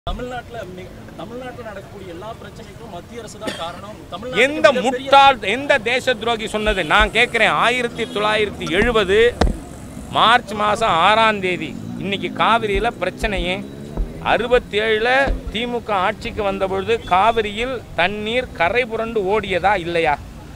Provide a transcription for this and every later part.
தமிழ்நாட்டுல மி- தமிழ்நாட்டுல நடக்கக்கூடிய எல்லா பிரச்சனைக்கும் மத்திய அரசு தான் காரணம் எந்த தமிழ்நாட்டுக்கு மிகப்பெரிய- முட்டாள் எந்த தேச துரோகி சொன்னது நான் கேட்குறேன் ஆயிரத்தி தொள்ளாயிரத்தி எழுபது மார்ச் மாதம் ஆறாம் தேதி இன்னைக்கு காவிரியில் பிரச்சனையே அறுபத்தி ஏழில் திமுக ஆட்சிக்கு வந்தபொழுது காவிரியில் தண்ணீர் கரை புரண்டு ஓடியதா இல்லையா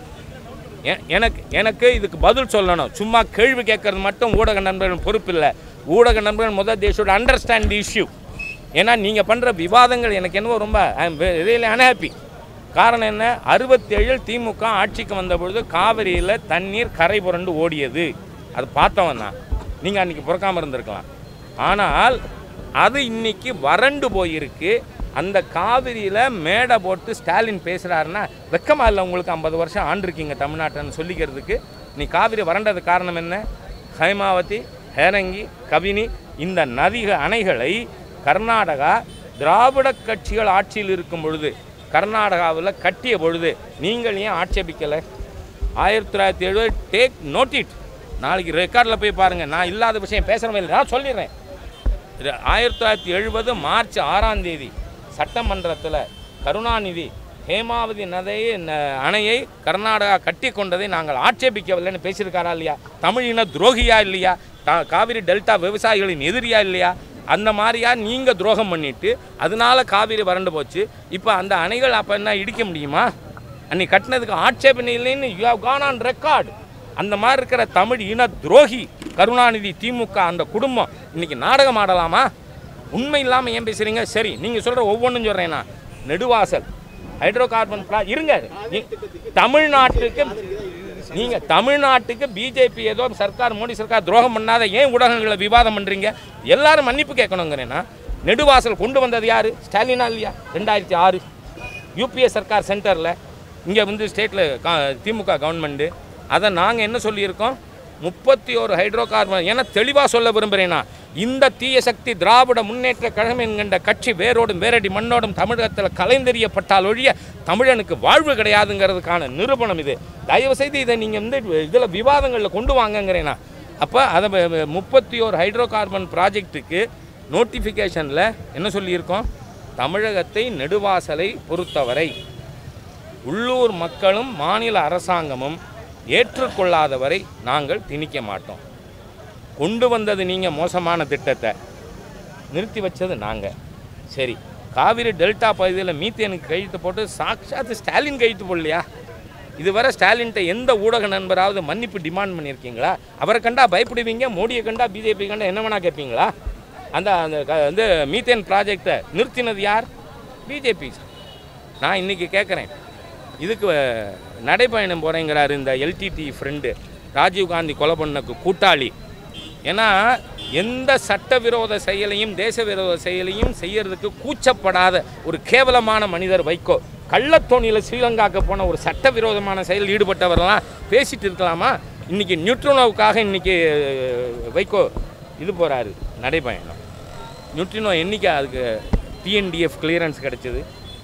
எ- எனக்கு எனக்கு இதுக்கு பதில் சொல்லணும் சும்மா கேள்வி கேட்கறது மட்டும் ஊடக நண்பர்கள் பொறுப்பு இல்லை ஊடக நண்பர்கள் முதல் they should understand the issue ஏன்னா நீங்கள் பண்ணுற விவாதங்கள் எனக்கு என்னவோ ரொம்ப ஐ எம் ரியலி அன்ஹாப்பி காரணம் என்ன அறுபத்தேழில் திமுக ஆட்சிக்கு வந்தபொழுது காவிரியில் தண்ணீர் கரை புரண்டு ஓடியது அது பார்த்தவன் தான் நீங்கள் அன்றைக்கி பிறக்காமல் இருந்திருக்கலாம் ஆனால் அது இன்னைக்கு வறண்டு போயிருக்கு அந்த காவிரியில் மேடை போட்டு ஸ்டாலின் பேசுகிறாருன்னா வெக்கமா இல்லை உங்களுக்கு ஐம்பது வருஷம் ஆண்டிருக்கீங்க தமிழ்நாட்டில்னு சொல்லிக்கிறதுக்கு நீ காவிரி வறண்டது காரணம் என்ன ஹைமாவதி ஹேரங்கி கபினி இந்த நதிக அணைகளை கர்நாடகா திராவிட கட்சிகள் ஆட்சியில் இருக்கும் பொழுது கர்நாடகாவில் கட்டிய பொழுது நீங்கள் ஏன் ஆட்சேபிக்கலை ஆயிரத்தி தொள்ளாயிரத்தி எழுபது டேக் நோட்டிட் நாளைக்கு ரெக்கார்டில் போய் பாருங்கள் நான் இல்லாத விஷயம் பேசுகிறவங்க இல்லை நான் சொல்லிடுறேன் இது ஆயிரத்தி தொள்ளாயிரத்தி எழுபது மார்ச் ஆறாம் தேதி சட்டமன்றத்தில் கருணாநிதி ஹேமாவதி நதையை ந- அணையை கர்நாடகா கட்டி கொண்டதை நாங்கள் ஆட்சேபிக்கவில்லைன்னு பேசியிருக்காரா இல்லையா தமிழின துரோகியா இல்லையா கா- காவிரி டெல்டா விவசாயிகளின் எதிரியா இல்லையா அந்த மாதிரியா நீங்கள் துரோகம் பண்ணிட்டு அதனால காவிரி வறண்டு போச்சு இப்போ அந்த அணைகள் அப்போ என்ன இடிக்க முடியுமா அன்னைக்கு கட்டினதுக்கு ஆட்சேபனை இல்லைன்னு you have gone on record அந்த மாதிரி இருக்கிற தமிழ் இன துரோகி கருணாநிதி திமுக அந்த குடும்பம் இன்னைக்கு நாடகம் ஆடலாமா உண்மை இல்லாமல் ஏன் பேசுறீங்க சரி நீங்கள் சொல்கிற ஒவ்வொன்றும் சொல்கிறேன்னா நெடுவாசல் ஹைட்ரோ கார்பன் பிளா இருங்க இ- தமிழ்நாட்டுக்கு நீங்கள் தமிழ்நாட்டுக்கு பிஜேபி ஏதோ சர்க்கார் மோடி சர்க்கார் துரோகம் பண்ணாத ஏன் ஊடகங்களை விவாதம் பண்ணுறீங்க எல்லாரும் மன்னிப்பு கேட்கணுங்கிறேன்னா நெடுவாசல் கொண்டு வந்தது யார் ஸ்டாலினா இல்லையா ரெண்டாயிரத்தி ஆறு யூபிஏ சர்க்கார் சென்டரில் இங்கே வந்து ஸ்டேட்டில் திமுக கவர்மெண்ட்டு அதை நாங்கள் என்ன சொல்லியிருக்கோம் முப்பத்தி ஒரு ஹைட்ரோ கார்பன் ஏன்னா தெளிவாக சொல்ல விரும்புகிறேன்னா இந்த தீய சக்தி திராவிட முன்னேற்ற கழகம் என்கின்ற கட்சி வேரோடும் வேரடி மண்ணோடும் தமிழகத்தில் கலைந்தெறியப்பட்டால் ஒழிய தமிழனுக்கு வாழ்வு கிடையாதுங்கிறதுக்கான நிரூபணம் இது தயவு செய்து இதை நீங்கள் வந்து இதில் விவாதங்களில் கொண்டு வாங்கங்கிறேன்னா அப்போ அதை முப்பத்தி ஒரு ஹைட்ரோ கார்பன் ப்ராஜெக்ட்டுக்கு நோட்டிஃபிகேஷனில் என்ன சொல்லியிருக்கோம் தமிழகத்தை நெடுவாசலை பொறுத்தவரை உள்ளூர் மக்களும் மாநில அரசாங்கமும் ஏற்றுக்கொள்ளாதவரை நாங்கள் திணிக்க மாட்டோம் கொண்டு வந்தது நீங்கள் மோசமான திட்டத்தை நிறுத்தி வச்சது நாங்கள் சரி காவிரி டெல்டா பகுதியில் மீத்தேனுக்கு கழித்து போட்டு சாட்சாத் ஸ்டாலின் கழித்து போடலையா இதுவரை ஸ்டாலின்கிட்ட எந்த ஊடக நண்பராவது மன்னிப்பு டிமாண்ட் பண்ணியிருக்கீங்களா அவரை கண்டா பயப்படுவீங்க மோடியை கண்டா பிஜேபி கண்டா என்ன வேணா கேட்பீங்களா அந்த அந்த க- வந்து மீத்தேன் ப்ராஜெக்டை நிறுத்தினது யார் பிஜேபி நான் இன்றைக்கி கேட்குறேன் இதுக்கு அஹ், நடைப்பயணம் போகிறேங்கிறாரு இந்த எல்டிடி ஃப்ரெண்டு ராஜீவ்காந்தி கொலை பண்ணக்கு கூட்டாளி ஏன்னா எந்த சட்டவிரோத செயலையும் தேச விரோத செயலையும் செய்யறதுக்கு கூச்சப்படாத ஒரு கேவலமான மனிதர் வைகோ கள்ளத்தோணியில் ஸ்ரீலங்காவுக்கு போன ஒரு சட்டவிரோதமான செயல் ஈடுபட்டவரெல்லாம் பேசிட்டு இருக்கலாமா இன்னைக்கு நியூட்ரோனோவுக்காக இன்னைக்கு அஹ், வைகோ இது போகிறாரு நடைப்பயணம் நியூட்ரினோ என்னைக்கு அதுக்கு டிஎன்டிஎஃப் கிளியரன்ஸ் கிடைச்சது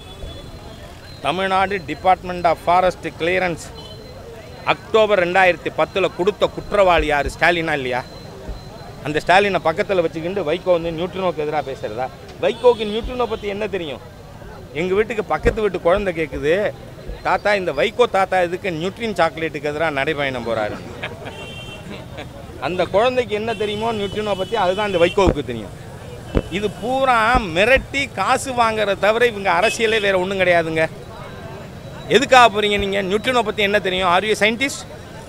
Tamil Nadu department of forest clearance October ரெண்டாயிரத்தி பத்தில் கொடுத்த குற்றவாளி யார் ஸ்டாலினா இல்லையா அந்த ஸ்டாலினை பக்கத்தில் வச்சுக்கிட்டு வைகோ வந்து நியூட்ரினோக்கு எதிராக பேசுகிறதா வைகோக்கு நியூட்ரினோ பற்றி என்ன தெரியும் எங்கள் வீட்டுக்கு பக்கத்து வீட்டு குழந்தை கேட்குது தாத்தா இந்த வைகோ தாத்தா இதுக்கு நியூட்ரின் சாக்லேட்டுக்கு எதிராக நடைபயணம் போகிறாரு அந்த குழந்தைக்கு என்ன தெரியுமோ நியூட்ரினோ பற்றி அதுதான் இந்த வைகோவுக்கு தெரியும் இது பூரா மிரட்டி காசு வாங்குறத தவிர இவங்க அரசியலே வேற ஒன்றும் கிடையாதுங்க எதுக்காக போகிறீங்க நீங்கள் நியூட்ரினோ பற்றி என்ன தெரியும் ஆர் யூ சயின்டிஸ்ட்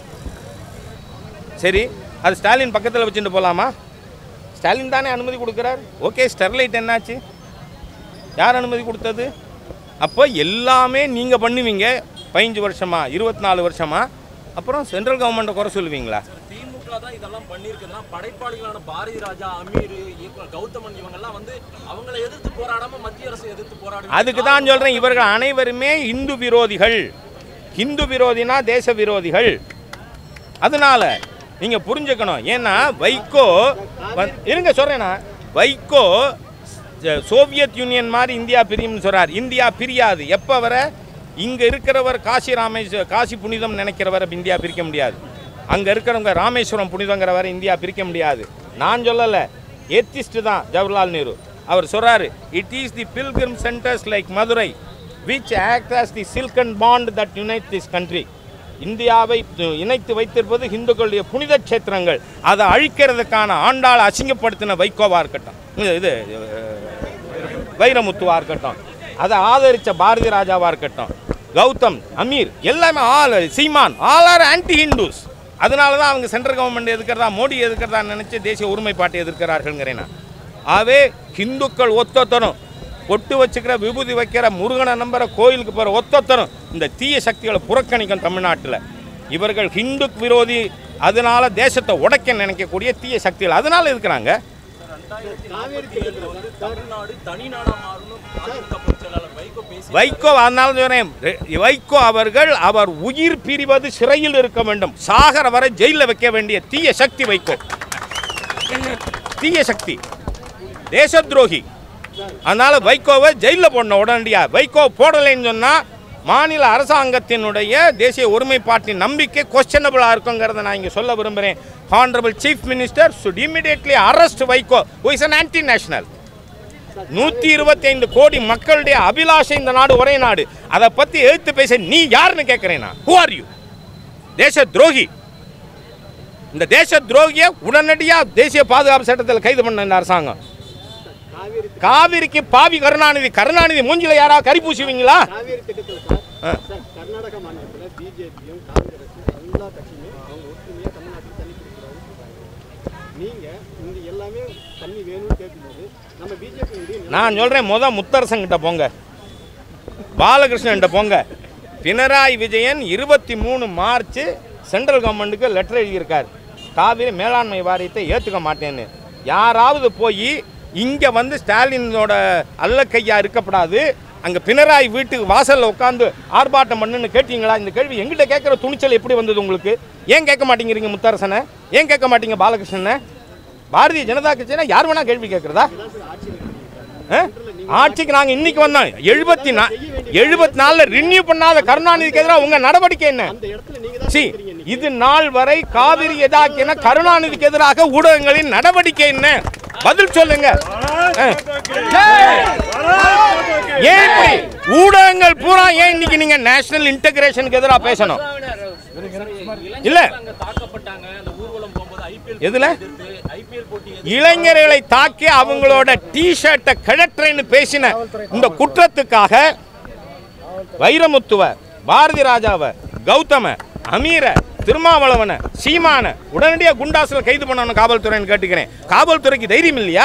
சரி அது ஸ்டாலின் பக்கத்தில் வச்சுட்டு போகலாமா ஸ்டாலின் தானே அனுமதி கொடுக்குறார் ஓகே ஸ்டெர்லைட் என்னாச்சு யார் அனுமதி கொடுத்தது அப்போ எல்லாமே நீங்கள் பண்ணுவீங்க பதினஞ்சு வருஷமா இருபத்தி நாலு வருஷமா அப்புறம் சென்ட்ரல் கவர்மெண்ட்டை குறை சொல்லுவீங்களா திமுக தான் இதெல்லாம் பண்ணியிருக்குதுன்னா படைப்பாளிகளான பாரதி ராஜா அமீர் இயக்குனர் கௌதமன் இவங்கெல்லாம் வந்து அவங்களை எதிர்த்து போராடாம மத்திய அரசு எதிர்த்து போராடு அதுக்கு தான் சொல்கிறேன் இவர்கள் அனைவருமே இந்து விரோதிகள் இந்து விரோதினா தேச விரோதிகள் அதனால நீங்கள் புரிஞ்சுக்கணும் ஏன்னா வைகோ வந்து- இருங்க சொல்கிறேன்னா வைகோ ச- சோவியத் யூனியன் மாதிரி இந்தியா பிரியும்னு சொல்கிறார் இந்தியா பிரியாது எப்போ வர இங்கே இருக்கிறவர் காசி ராமேஸ்வர காசி புனிதம் நினைக்கிறவரை இந்தியா பிரிக்க முடியாது அங்கே இருக்கிறவங்க ராமேஸ்வரம் புனிதங்கிறவரை இந்தியா பிரிக்க முடியாது நான் சொல்லலை ஏத்திஸ்ட் தான் ஜவஹர்லால் நேரு அவர் சொல்றாரு it is the pilgrim centres like Madurai which act as the silk and bond that unite this country இந்தியாவை து- இணைத்து வைத்திருப்பது இந்துக்களுடைய புனித கஷேத்திரங்கள் அதை அழிக்கிறதுக்கான ஆண்டாள் அசிங்கப்படுத்தின வைகோவா இருக்கட்டும் இது- இது அஹ், வைரமுத்துவா இருக்கட்டும் அதை ஆதரித்த பாரதி ராஜாவா இருக்கட்டும் கௌதம் அமீர் எல்லாமே all Seeman all are anti Hindus அதனால தான் அவங்க சென்ட்ரல் கவர்மெண்ட் எதிர்க்கிறதா மோடி எதிர்க்கிறதா நினைச்சு தேசிய ஒருமைப்பாட்டை எதிர்க்கிறார்கள்ங்கிறேன் நான் ஆகவே ஹிந்துக்கள் ஒத்தொத்தரும் பொட்டு வச்சுக்கிற விபூதி வைக்கிற முருகனை நம்புற கோயிலுக்கு போகிற ஒத்தொத்தரும் இந்த தீய சக்திகளை புறக்கணிக்கும் தமிழ்நாட்டில் இவர்கள் ஹிந்து விரோதி அதனால தேசத்தை உடைக்க நினைக்கக்கூடிய தீய சக்திகள் அதனால இருக்கிறாங்க ரெண்டாயிரத்தி நாற்பத்தி வந்து தமிழ்நாடு தனி நாடா மாறணும் அதிமுக பொதுச் செயலாளர் வைகோ பேசி வைகோ அதனால சொல்றேன் ரெ- வைகோ அவர்கள் அவர் உயிர் பிரிவது சிறையில் இருக்க வேண்டும் சாகர வரை ஜெயிலில் வைக்க வேண்டிய தீய சக்தி வைகோ தீய சக்தி தேச துரோகி அதனால வைகோவை ஜெயிலில் போடணும் உடனடியாக வைகோ போடலைன்னு சொன்னால் மாநில அரசாங்கத்தினுடைய தேசிய ஒருமைப்பாட்டின் நம்பிக்கை கொஸ்டனபிளாக இருக்குங்கிறத நான் இங்கே சொல்ல விரும்புகிறேன் honourable chief minister should immediately arrest Vaiko who is an anti national நூற்றி இருபத்தைந்து கோடி மக்களுடைய அபிலாஷை இந்த நாடு ஒரே நாடு அதை பற்றி எழுத்து பேச நீ யாருன்னு கேட்குறேன் நான் ஹூ ஆர் யூ தேச துரோகி இந்த தேச துரோகியை உடனடியாக தேசிய பாதுகாப்பு சட்டத்தில் கைது பண்ண இந்த அரசாங்கம் காவேரி காவிரிக்கு பாவி கருணாநிதி கருணாநிதி மூஞ்சில யாராவது கறி பூசுவீங்களா காவேரி திட்டத்தில் சார் ஆ. சார் கர்நாடக மாநிலத்தில் பிஜேபியும் காங்கிரஸும் எல்லா கட்சியுமே அவங்க ஒற்றுமையாக தமிழ்நாட்டுக்கு தண்ணி கொடுக்குறாங்கன்னு சொல்றாங்க நீங்க இங்க எல்லாமே தண்ணி வேணும்னு கேட்கும்போது நம்ம பிஜேபி நான் சொல்கிறேன் முத முத்தரசங்கிட்ட போங்க பாலகிருஷ்ணன்கிட்ட போங்க பினராயி விஜயன் இருபத்தி மூணு மார்ச் சென்ட்ரல் கவர்மெண்ட்டுக்கு லெட்டர் எழுதியிருக்கார் காவிரி மேலாண்மை வாரியத்தை ஏற்றுக்க மாட்டேன்னு யாராவது போய் இங்கே வந்து ஸ்டாலினோட அல்லக்கையா இருக்கப்படாது அங்கே பினராயி வீட்டுக்கு வாசலில் உட்காந்து ஆர்ப்பாட்டம் பண்ணுன்னு கேட்டீங்களா இந்த கேள்வி எங்கிட்ட கேட்குற துணிச்சல் எப்படி வந்தது உங்களுக்கு ஏன் கேட்க மாட்டேங்கிறீங்க முத்தரசனை ஏன் கேட்க மாட்டீங்க பாலகிருஷ்ணனை பாரதிய ஜனதா கட்சினா யார் வேணா கேள்வி கேட்குறதா ஆ? ஆட்சிக்கு நாங்க இன்னைக்கு வந்தோம் எழுபத்தி நா எழுபத்தி நாலுல ரினியூ பண்ணாத கருணாநிதிக்கு எதிராக உங்க நடவடிக்கை என்ன அந்த இடத்துல நீங்க தான் சி இருக்கிறீங்க இன்னைக்கு. இது நாள் வரை காவிரி எதாக்கின கருணாநிதிக்கு எதிராக ஊடகங்களின் நடவடிக்கை என்ன பதில் சொல்லுங்க ஆ. ஏன் இப்படி ஊடகங்கள் பூரா ஏன் இன்னைக்கு நீங்க நேஷனல் இன்டகிரேஷனுக்கு எதிராக பேசணும் இல்ல அங்க தாக்கப்பட்டாங்க அந்த ஊர்வலம் போகும்போது ஐபிஎல் எதுல ஐபிஎல் போட்டி இளைஞர்களை தாக்கி அவங்களோட டி ஷர்ட்டை கிழற்றேன்னு பேசின இந்த குற்றத்துக்காக வைரமுத்துவ பாரதி ராஜாவை கௌதம அமீர திருமாவளவனை சீமான உடனடியாக குண்டாசில் கைது பண்ணணும் காவல்துறைன்னு கேட்டுக்கிறேன் காவல்துறைக்கு தைரியம் இல்லையா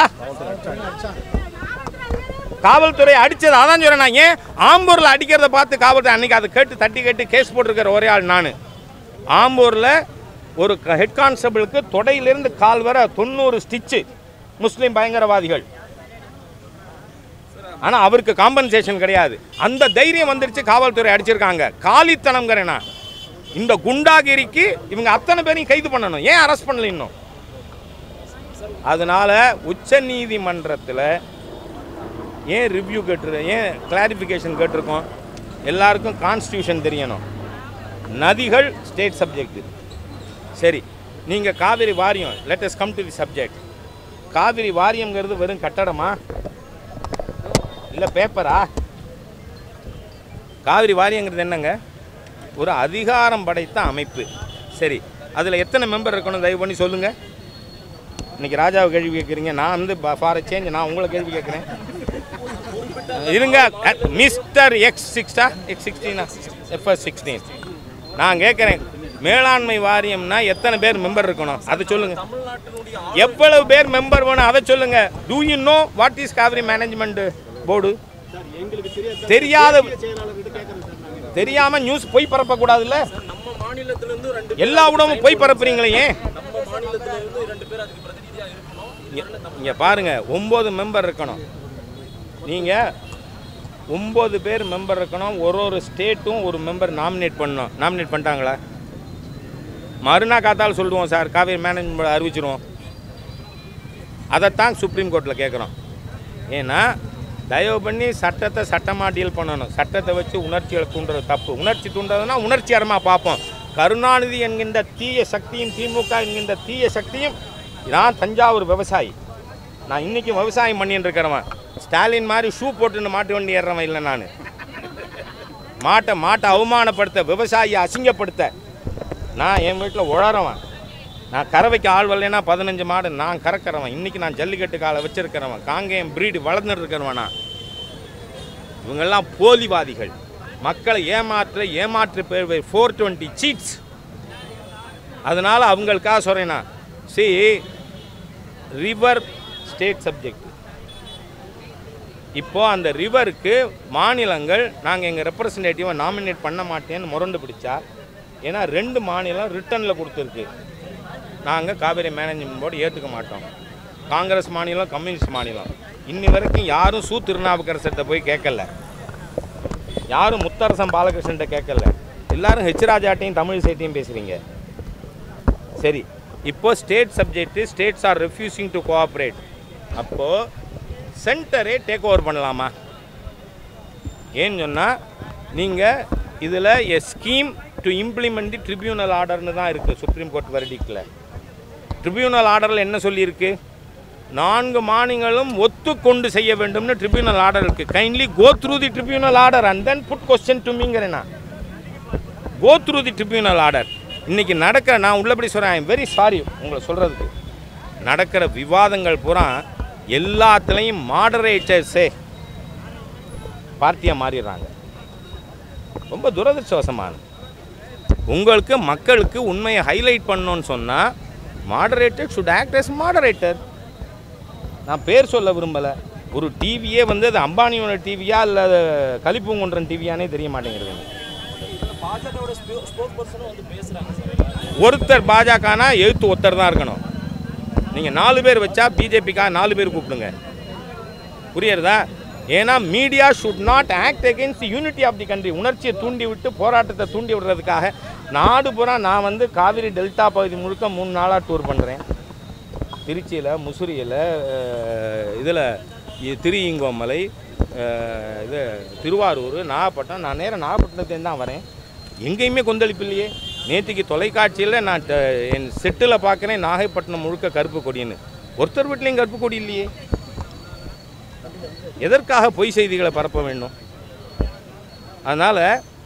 காவல்துறை அடிச்சது அதான் சொல்றேன் நான் ஏன் ஆம்பூரில் அடிக்கிறத பார்த்து காவல்துறை அன்னைக்கு அதை கேட்டு தட்டி கேட்டு கேஸ் போட்டிருக்கிற ஒரே ஆள் நான் ஆம்பூரில் ஒரு ஹெட் கான்ஸ்டபிளுக்கு தொடையிலிருந்து கால் வர தொண்ணூறு ஸ்டிச்சு முஸ்லீம் பயங்கரவாதிகள் ஆனால் அவருக்கு காம்பன்சேஷன் கிடையாது அந்த தைரியம் வந்துருச்சு காவல்துறை அடிச்சிருக்காங்க காலித்தனம்ங்கிறேன் நான் இந்த குண்டாகிரிக்கு இவங்க அத்தனை பேரையும் கைது பண்ணணும் ஏன் அரெஸ்ட் பண்ணல இன்னும் அதனால உச்ச நீதிமன்றத்தில் ஏன் ரிவ்யூ கேட்டு ஏன் கிளாரிஃபிகேஷன் கேட்டிருக்கோம் எல்லாருக்கும் கான்ஸ்டியூஷன் தெரியணும் நதிகள் ஸ்டேட் சப்ஜெக்ட் சரி நீங்கள் காவிரி வாரியம் let us come to the subject Kaveri வாரியம்ங்கிறது வெறும் கட்டடமா இல்லை பேப்பரா காவிரி வாரியங்கிறது என்னங்க ஒரு அதிகாரம் படைத்த அமைப்பு சரி அதில் எத்தனை மெம்பர் இருக்கணும் தயவு பண்ணி சொல்லுங்கள் இன்னைக்கு ராஜாவை கேள்வி கேட்குறீங்க நான் வந்து ஃபார் சேஞ்ச் நான் உங்களை கேள்வி கேட்குறேன் இருங்க மிஸ்டர் எக்ஸ் சிக்ஸ்டா எக்ஸ் சிக்ஸ்டீனா எஃப்எஸ் சிக்ஸ்டீன் நான் கேட்குறேன் மேலாண்மை வாரியம்னா எத்தனை பேர் மெம்பர் இருக்கணும் அதை சொல்லுங்கள் தமிழ்நாட்டினுடைய எவ்வளவு பேர் மெம்பர் வேணும் அதை சொல்லுங்க do you know what is Kaveri management board sir எங்களுக்கு தெரியாது தெரியாத செயலாளர்கிட்ட கேட்கறோம் சார் நாங்க தெரியாம நியூஸ் போய் பரப்பக்கூடாதுல்ல நம்ம மாநிலத்துல இருந்து ரெண்டு பேர் எல்லா உடம்பும் போய் பரப்புறீங்களே ஏன் நம்ம மாநிலத்துல இருந்து ரெண்டு பேர் அதுக்கு பிரதிநிதியா இருக்கணும் இங்கே பாருங்க ஒம்பது மெம்பர் இருக்கணும் நீங்கள் ஒம்பது பேர் மெம்பர் இருக்கணும் ஒரு ஒரு ஸ்டேட்டும் ஒரு மெம்பர் நாமினேட் பண்ணணும் நாமினேட் பண்ணிட்டாங்களா மறுநாள் காத்தால் சொல்லுவோம் சார் காவேரி மேனேஜ்மெண்ட் அறிவிச்சிருவோம் அதைத்தான் சுப்ரீம் கோர்ட்டில் கேட்குறோம் ஏன்னா தயவு பண்ணி சட்டத்தை சட்டமாக டீல் பண்ணணும் சட்டத்தை வச்சு உணர்ச்சிகளை தூண்டுறது தப்பு உணர்ச்சி தூண்டுறதுனா உணர்ச்சிகரமாக பார்ப்போம் கருணாநிதி என்கின்ற தீய சக்தியும் திமுக என்கின்ற தீய சக்தியும் நான் தஞ்சாவூர் விவசாயி நான் இன்னைக்கு விவசாயம் பண்ணிட்டு இருக்கிறவன் ஸ்டாலின் மாதிரி ஷூ போட்டுன்னு மாட்டு வண்டி ஏறுறவன் இல்லை நான் மாட்டை மாட்டை அவமானப்படுத்த விவசாயியை அசிங்கப்படுத்த நான் என் வீட்டில் உழறவன் நான் கறவைக்கு ஆள் வரலைன்னா பதினஞ்சு மாடு நான் கறக்கிறவன் இன்னைக்கு நான் ஜல்லிக்கட்டு காலை வச்சிருக்கிறவன் காங்கேயம் பிரீடு வளர்ந்துட்டு இருக்கிறவன் நான் இவங்கெல்லாம் போலிவாதிகள் மக்களை ஏமாற்ற ஏமாற்று பேர் ஃபோர் டுவெண்ட்டி சீட்ஸ் அதனால அவங்களுக்காக சொல்கிறேன் சி ரிவர் ஸ்டேட் சப்ஜெக்ட் இப்போ அந்த ரிவருக்கு மாநிலங்கள் நாங்கள் எங்கள் ரெப்ரசன்டேட்டிவை நாமினேட் பண்ண மாட்டேன்னு முரண்டு பிடிச்சா ஏன்னா ரெண்டு மாநிலம் ரிட்டனில் கொடுத்துருக்கு நாங்கள் காவேரி மேனேஜ்மெண்ட் போர்டு ஏற்றுக்க மாட்டோம் காங்கிரஸ் மாநிலம் கம்யூனிஸ்ட் மாநிலம் இன்னி வரைக்கும் யாரும் சூ திருநாவுக்கரசர்கிட்ட போய் கேட்கல யாரும் முத்தரசன் பாலகிருஷ்ணன்ட்ட கேட்கல எல்லாரும் ஹெச் ராஜாட்டையும் தமிழ் சேட்டையும் பேசுகிறீங்க சரி இப்போ state subject states are refusing to cooperate அப்போது சென்டரே டேக் ஓவர் பண்ணலாமா ஏன்னு சொன்னால் நீங்கள் இதில் a scheme to implement the tribunal ஆர்டர்னு தான் இருக்குது சுப்ரீம் கோர்ட் வெர்டிக்டில் ட்ரிபியூனல் ஆர்டரில் என்ன சொல்லியிருக்கு நான்கு மாநிலங்களும் ஒத்துக்கொண்டு செய்ய வேண்டும்னு ட்ரிபியூனல் ஆர்டர் இருக்குது kindly go through the tribunal order and then put question to மீங்கிறேன் go through the tribunal order இன்னைக்கு நடக்கிற நான் உள்ளபடி சொல்கிறேன் ஐ வெரி சாரி உங்களை சொல்கிறதுக்கு நடக்கிற விவாதங்கள் பூரா எல்லாத்துலேயும் மாடரேட்டர்ஸே பார்ட்டியாக மாறிடுறாங்க ரொம்ப துரதிருஷ்டவசமானது உங்களுக்கு மக்களுக்கு உண்மையை ஹைலைட் பண்ணணும்னு சொன்னால் moderator should act as moderator நான் பேர் சொல்ல விரும்பலை ஒரு டிவியே வந்து அது அம்பானியோட டிவியா இல்லை கலிப்பூங்குன்றன் டிவியானே தெரிய மாட்டேங்கிறது எனக்கு. இதுல பாஜகவோட ஸ்போக் பர்சனும் வந்து பேசுறாங்க சார் ஒருத்தர் பாஜகனா எழுத்து ஒருத்தர் தான் இருக்கணும் நீங்கள் நாலு பேர் வச்சா பிஜேபிக்காக நாலு பேர் கூப்பிடுங்க புரியுறதா ஏன்னா media should not act against the unity of the country உணர்ச்சியை தூண்டி விட்டு போராட்டத்தை தூண்டி விடுறதுக்காக நாடு பூரா நான் வந்து காவிரி டெல்டா பகுதி முழுக்க மூணு நாளாக டூர் பண்ணுறேன் திருச்சியில் முசிறியில் இதில் திருஈங்கோமலை அஹ், இது திருவாரூர் நாகப்பட்டினம் நான் நேரம் நாகப்பட்டினத்துலேருந்து தான் வரேன் எங்கேயுமே கொந்தளிப்பு இல்லையே நேற்றுக்கு தொலைக்காட்சியில் நான் ட- என் செட்டில் பார்க்குறேன் நாகைப்பட்டினம் முழுக்க கருப்பு கொடின்னு ஒருத்தர் வீட்லேயும் கருப்பு கொடி இல்லையே எதற்காக பொய் செய்திகளை பரப்ப வேண்டும் அதனால்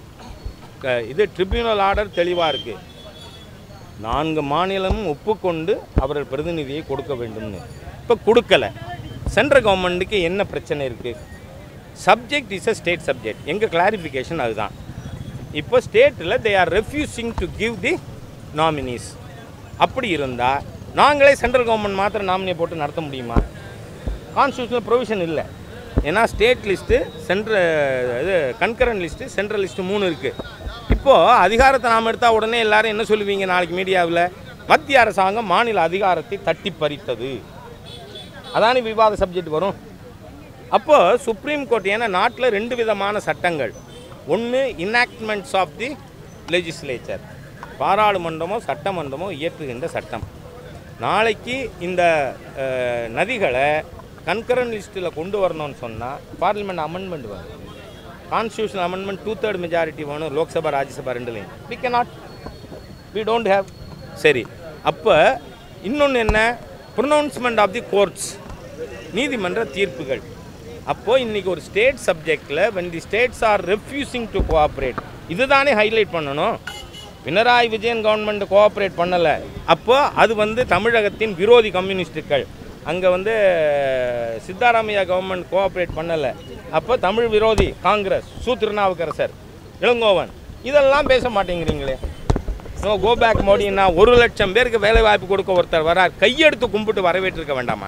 இது ட்ரிபியூனல் ஆர்டர் தெளிவாக இருக்குது நான்கு மாநிலமும் ஒப்புக்கொண்டு அவர்கள் பிரதிநிதியை கொடுக்க வேண்டும்னு இப்போ கொடுக்கல சென்ட்ரல் கவர்மெண்ட்டுக்கு என்ன பிரச்சனை இருக்குது subject is a state subject எங்கள் கிளாரிஃபிகேஷன் அதுதான் இப்போ ஸ்டேட்டில் they are refusing to give the nominees அப்படி இருந்தால் நாங்களே சென்ட்ரல் கவர்மெண்ட் மாத்திரம் நாமினியை போட்டு நடத்த முடியுமா கான்ஸ்டியூஷனல் ப்ரொவிஷன் இல்லை ஏன்னா ஸ்டேட் லிஸ்ட்டு சென்ட்ர இது கன்கரண்ட் லிஸ்ட்டு சென்ட்ரல் லிஸ்ட்டு மூணு இருக்குது இப்போது அதிகாரத்தை நாம் எடுத்தால் உடனே எல்லாரும் என்ன சொல்லுவீங்க நாளைக்கு மீடியாவில் மத்திய அரசாங்கம் மாநில அதிகாரத்தை தட்டி பறித்தது அதானே விவாத சப்ஜெக்ட் வரும் அப்போ சுப்ரீம் கோர்ட் ஏன்னா நாட்டில் ரெண்டு விதமான சட்டங்கள் ஒன்று இன்ஆக்ட்மெண்ட்ஸ் ஆஃப் தி லெஜிஸ்லேச்சர் பாராளுமன்றமோ சட்டமன்றமோ இயற்றுகின்ற சட்டம் நாளைக்கு இந்த அஹ், நதிகளை கன்கரண்ட் லிஸ்ட்டில் கொண்டு வரணும்னு சொன்னால் பார்லிமெண்ட் அமெண்ட்மெண்ட் வரும் constitutional amendment two third majority வேணும் லோக்சபா ராஜ்யசபா ரெண்டுலையும் we not we don't have சரி அப்போ இன்னொன்று என்ன ப்ரொனவுன்ஸ்மெண்ட் ஆஃப் தி கோர்ட்ஸ் நீதிமன்ற தீர்ப்புகள் அப்போ இன்னைக்கு ஒரு ஸ்டேட் சப்ஜெக்டில் when the states are refusing to cooperate இதுதானே ஹைலைட் பண்ணணும் பினராயி விஜயன் கவர்மெண்ட் கோஆப்ரேட் பண்ணலை அப்போ அது வந்து தமிழகத்தின் விரோதி கம்யூனிஸ்டுகள் அங்கே வந்து சித்தாராமையா கவர்மெண்ட் கோஆப்ரேட் பண்ணலை அப்போ தமிழ் விரோதி காங்கிரஸ் சு திருநாவுக்கரசர் இளங்கோவன் இதெல்லாம் பேச மாட்டேங்கிறீங்களே நோ கோ பேக் மோடின்னா ஒரு லட்சம் பேருக்கு வேலை வாய்ப்பு கொடுக்க ஒருத்தர் வரார் கையெடுத்து கும்பிட்டு வரவேற்றிருக்க வேண்டாமா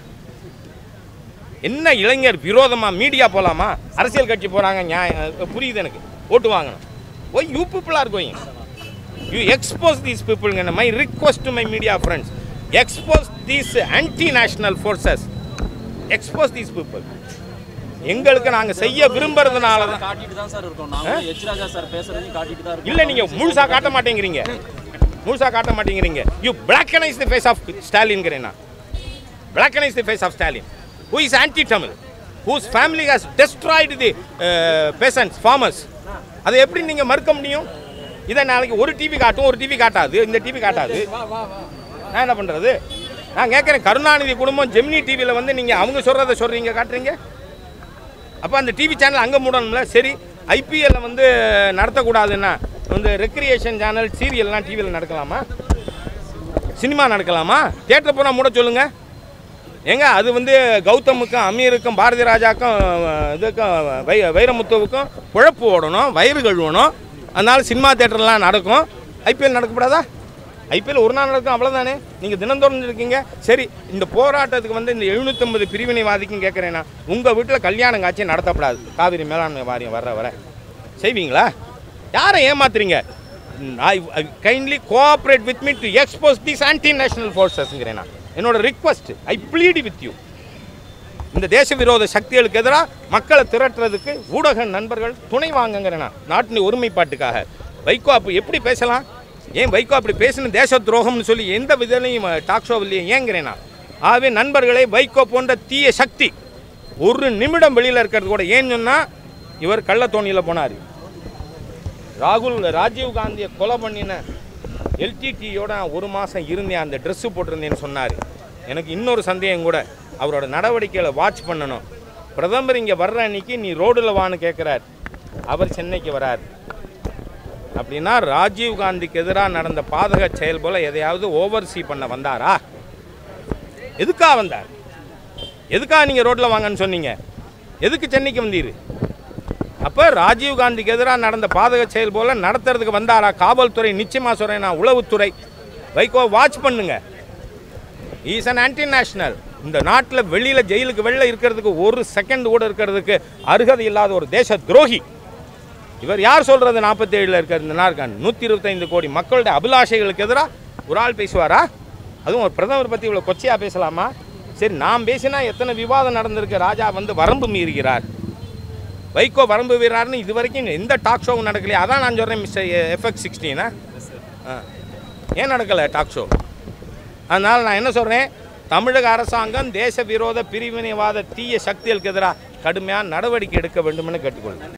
என்ன இளைஞர் விரோதமா மீடியா போலாமா அரசியல் கட்சி போறாங்க நியாயம் புரியுது எனக்கு ஓட்டு வாங்கணும் why you people are going you expose these பீப்புள்ங்க my request to my media friends expose these anti national forces expose these people எங்களுக்கு நாங்கள் செய்ய விரும்புறதுனால தான் காட்டிட்டு தான் சார் இருக்கோம் நாங்க எச் ராஜா சார் பேசுறதையும் காட்டிட்டு தான் இருக்கோம் இல்ல நீங்க முழுசா காட்ட மாட்டேங்கிறீங்க முழுசா காட்ட மாட்டேங்கிறீங்க you blackenise the face of ஸ்டாலின்ங்கிறேன் நான் blackenise the face of Stalin who is anti Tamil whose family has destroyed the peasants farmers அதை எப்படி நீங்க மறுக்க முடியும் இதை நாளைக்கு ஒரு டிவி காட்டும் ஒரு டிவி காட்டாது இந்த டிவி காட்டாது நான் என்ன பண்றது நான் கேட்குறேன் கருணாநிதி குடும்பம் ஜெமினி டிவியில் வந்து நீங்கள் அவங்க சொல்கிறத சொல்கிறீங்க காட்டுறீங்க அப்போ அந்த டிவி சேனல் அங்கே மூடணும்ல சரி ஐபிஎல்ல வந்து நடத்தக்கூடாதுன்னா வந்து ரெக்ரியேஷன் சேனல் சீரியல்லாம் டிவியில் நடக்கலாமா சினிமா நடக்கலாமா தேட்டர் போனால் மூட சொல்லுங்கள் ஏங்க அது வந்து கௌதமுக்கும் அமீருக்கும் பாரதி ராஜாக்கும் அஹ், இதுக்கும் வை வைரமுத்துவுக்கும் குழப்பு ஓடணும் வயிறு கழுவணும் அதனால சினிமா தேட்டர்லாம் நடக்கும் ஐபிஎல் நடக்கப்படாதா ஐபிஎல் ஒரு நாள் நடக்கும் அவ்வளோதானே நீங்கள் தினந்தோறும் இருக்கீங்க சரி இந்த போராட்டத்துக்கு வந்து இந்த எழுநூற்றம்பது பிரிவினைவாதிக்கும் கேட்குறேன்னா உங்கள் வீட்டில் கல்யாணம் காட்சி நடத்தப்படாது காவிரி மேலாண்மை வாரியம் வர்ற வர செய்வீங்களா யாரை ஏமாத்துறீங்க I kindly cooperate with me to expose this anti national ஃபோர்ஸஸ்ங்கிறேன் நான் என்னோட request I plead with you இந்த தேச விரோத சக்திகளுக்கு எதிராக மக்களை திரட்டுறதுக்கு ஊடக நண்பர்கள் துணை வாங்குங்கிறேன் நான் நாட்டின் ஒருமைப்பாட்டுக்காக வைகோ அப்போ எப்படி பேசலாம் ஏன் வைகோ அப்படி பேசணும் தேச துரோகம்னு சொல்லி எந்த விதலையும் டாக் ஷோவிலையும் ஏங்கிறேன் நான் ஆகவே நண்பர்களே வைகோ போன்ற தீய சக்தி ஒரு நிமிடம் வெளியில் இருக்கிறது கூட ஏன்னு சொன்னால் இவர் கள்ளத்தோணியில் போனார் ராகுல் ராஜீவ் காந்தியை கொலை பண்ணின எல்டிடியோட நான் ஒரு மாதம் இருந்தேன் அந்த ட்ரெஸ்ஸு போட்டிருந்தேன்னு சொன்னார் எனக்கு இன்னொரு சந்தேகம் கூட அவரோட நடவடிக்கைகளை வாட்ச் பண்ணணும் பிரதமர் இங்கே வர்ற அன்னைக்கு நீ ரோடில் வான்னு கேட்குறார் அவர் சென்னைக்கு வரார் அப்படின்னா ராஜீவ் காந்திக்கு எதிராக நடந்த பாதக செயல் போல் எதையாவது ஓவர்சீ பண்ண வந்தாரா எதுக்காக வந்தார் எதுக்காக நீங்கள் ரோட்டில் வாங்கன்னு சொன்னீங்க எதுக்கு சென்னைக்கு வந்தீர் அப்போ ராஜீவ் காந்திக்கு எதிராக நடந்த பாதக செயல் போல நடத்துறதுக்கு வந்தாரா காவல்துறை நிச்சயமாக சொல்கிறேன் நான் உளவுத்துறை வைகோ வாட்ச் பண்ணுங்க ஈஸ் அன் ஆன்டி நேஷனல் இந்த நாட்டில் வெளியில் ஜெயிலுக்கு வெளில இருக்கிறதுக்கு ஒரு செகண்ட் கூட இருக்கிறதுக்கு அருகதை இல்லாத ஒரு தேச துரோகி இவர் யார் சொல்கிறது நாற்பத்தேழில் இருக்கிற இந்த நாற்கான் நூற்றி இருபத்தைந்து கோடி மக்களுடைய அபிலாஷைகளுக்கு எதிராக ஒரு ஆள் பேசுவாரா அதுவும் ஒரு பிரதமர் பற்றி இவ்வளோ கொச்சையாக பேசலாமா சரி நான் பேசினா எத்தனை விவாதம் நடந்திருக்கு ராஜா வந்து வரம்பு மீறுகிறார் வைகோ வரம்பு வீரார்னு இது வரைக்கும் எந்த டாக் ஷோவும் நடக்கலையே அதான் நான் சொல்கிறேன் மிஸ்டர் எஃப்எக்ஸ் சிக்ஸ்டீனா ஏன் நடக்கலை டாக் ஷோ அதனால் நான் என்ன சொல்கிறேன் தமிழக அரசாங்கம் தேச விரோத பிரிவினைவாத தீய சக்திகளுக்கு எதிராக கடுமையான நடவடிக்கை எடுக்க வேண்டும்னு கேட்டுக்கொள்கிறேன்